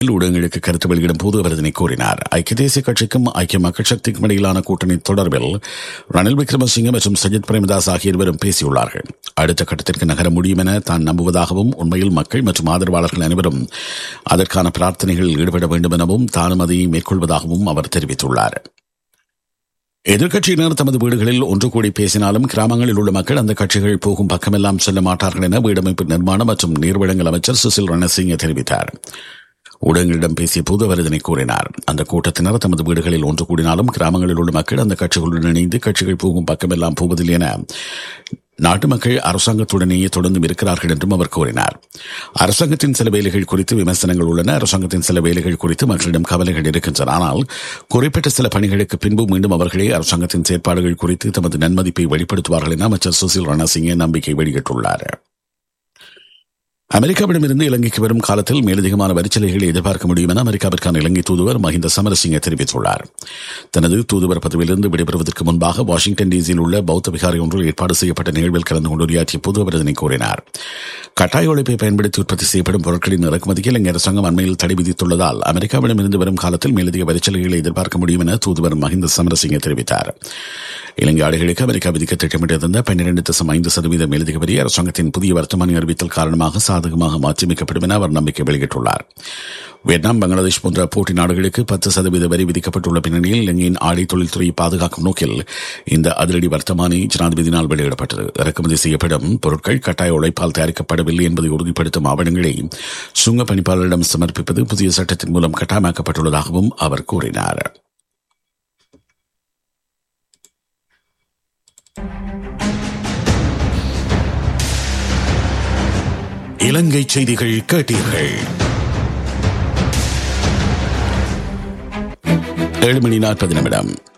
ஊடகங்களுக்கு கருத்து வெளியிடும் போது அவர் இதனை கூறினார் ஐக்கிய தேசிய கட்சிக்கும் ஐக்கிய மக்கள் சக்திக்கும் இடையிலான கூட்டணி தொடர்பில் ரணில் விக்ரமசிங்க மற்றும் சஜித் பிரேமதாஸ் ஆகிய இருவரும் பேசியுள்ளார்கள் அடுத்த கட்டத்திற்கு நகர முடியும் என தான் நம்புவதாகவும் உண்மையில் மக்கள் மற்றும் ஆதரவாளர்கள் அனைவரும் அதற்கான பிரார்த்தனைகளில் ஈடுபட வேண்டும் எனவும் தானும் அதை மேற்கொள்வதாகவும் அவர் தெரிவித்துள்ளார் எதிர்க்கட்சியினர் தமது வீடுகளில் ஒன்று கூடி பேசினாலும் கிராமங்களில் உள்ள மக்கள் அந்த கட்சிகள் போகும் பக்கமெல்லாம் செல்ல மாட்டார்கள் என வீடமைப்பு நிர்மாணம் மற்றும் நீர்வளங்கள் அமைச்சர் சுசில் ரணசிங்க தெரிவித்தார் ஊடகங்களிடம் பேசிய போது அவர் இதனை கூறினார் அந்த கூட்டத்தினர் தமது வீடுகளில் ஒன்று கூடினாலும் கிராமங்களில் உள்ள மக்கள் அந்த கட்சிகளுடன் இணைந்து கட்சிகள் போகும் பக்கமெல்லாம் போவதில்லை என நாட்டு மக்கள் அரசாங்கத்துடனேயே தொடர்ந்தும் இருக்கிறார்கள் என்றும் அவர் கூறினார் அரசாங்கத்தின் சில வேலைகள் குறித்து விமர்சனங்கள் உள்ளன அரசாங்கத்தின் சில வேலைகள் குறித்து மக்களிடம் கவலைகள் இருக்கின்றன ஆனால் குறிப்பிட்ட சில பணிகளுக்கு பின்பு மீண்டும் அவர்களே அரசாங்கத்தின் செயற்பாடுகள் குறித்து தமது நன்மதிப்பை வெளிப்படுத்துவார்கள் என அமைச்சர் சுசில் ரணசிங்கே நம்பிக்கை வெளியிட்டுள்ளார் அமெரிக்காவிடமிருந்து இலங்கைக்கு வரும் காலத்தில் மேலதிகமான வரிச்சலைகளை எதிர்பார்க்க முடியும் என அமெரிக்காவிற்கான இலங்கை தூதுவர் மஹிந்த சமரசிங்க தெரிவித்துள்ளார் தனது தூதுவர் பதவியிலிருந்து விடைபெறுவதற்கு முன்பாக வாஷிங்டன் டிசியில் உள்ள பௌத்த விகாரி ஒன்றில் ஏற்பாடு செய்யப்பட்ட நிகழ்வில் கலந்து கொண்டு உரையாற்றிய போது அவர் இதனை கூறினார் கட்டாய உழைப்பை பயன்படுத்தி உற்பத்தி செய்யப்படும் பொருட்களின் இறக்குமதிக்கு இலங்கை அரசாங்கம் அண்மையில் தடை விதித்துள்ளதால் அமெரிக்காவிடமிருந்து வரும் காலத்தில் மேலதிக வரிச்சலைகளை எதிர்பார்க்க முடியும் என தூதுவர் மஹிந்த சமரசிங்க தெரிவித்தார் இலங்கை ஆடைகளுக்கு அமெரிக்கா விதிக்க திட்டமிட்டிருந்த பன்னிரண்டு தசம் ஐந்து சதவீத மேலதிக வரி அரசாங்கத்தின் புதிய வர்த்தமானி அறிவித்தல் காரணமாக சாதகமாக மாற்றியமைக்கப்படும் என அவர் நம்பிக்கை வெளியிட்டுள்ளார் வியட்நாம் பங்களாதேஷ் போன்ற போட்டி நாடுகளுக்கு பத்து சதவீத வரி விதிக்கப்பட்டுள்ள பின்னணியில் இலங்கையின் ஆடை தொழில்துறையை பாதுகாக்கும் நோக்கில் இந்த அதிரடி வர்த்தமானி ஜனாதிபதியினால் வெளியிடப்பட்டது இறக்குமதி செய்யப்படும் பொருட்கள் கட்டாய உழைப்பால் தயாரிக்கப்படவில்லை என்பதை உறுதிப்படுத்தும் ஆவணங்களை சுங்க பணிப்பாளரிடம் சமர்ப்பிப்பது புதிய சட்டத்தின் மூலம் கட்டாயமாக்கப்பட்டுள்ளதாகவும் அவர் கூறினார் இலங்கை செய்திகள் கேட்டீர்கள் ஏழு மணி நாற்பது நிமிடம்